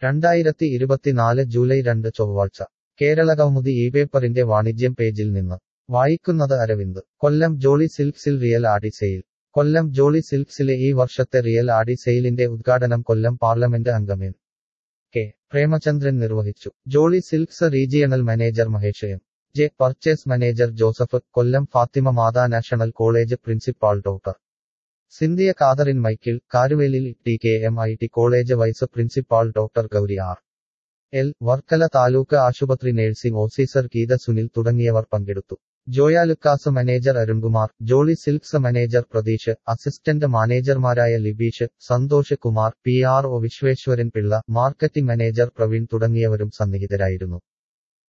രണ്ടായിരത്തി ഇരുപത്തിനാല് ജൂലൈ രണ്ട് ചൊവ്വാഴ്ച കേരളകൗമുദി ഈ പേപ്പറിന്റെ വാണിജ്യം പേജിൽ നിന്ന് വായിക്കുന്നത് അരവിന്ദ് കൊല്ലം ജോളി സിൽക്സിൽ real Aadi sale Kollam Jolly സിൽക്സിലെ ഈ വർഷത്തെ റിയൽ ആഡി സെയിലിന്റെ ഉദ്ഘാടനം കൊല്ലം പാർലമെന്റ് അംഗം എൻ കെ പ്രേമചന്ദ്രൻ നിർവഹിച്ചു Jolly Silks regional manager Mahesh M J purchase manager Joseph Kollam Fathima Matha national college principal doctor Cynthia Catherine Michael Karuvelil T K M I T college vice principal doctor Gouri R L Varkala taluk ആശുപത്രി nursing officer Geetha Sunil തുടങ്ങിയവർ പങ്കെടുത്തു Joyalukkas manager Arunkumar Jolly Silks manager Pratheesh assistant മാനേജർമാരായ Libeesh Santhosh Kumar P R O Vishweshwaran Pillai marketing manager Praveen തുടങ്ങിയവരും സന്നിഹിതരായിരുന്നു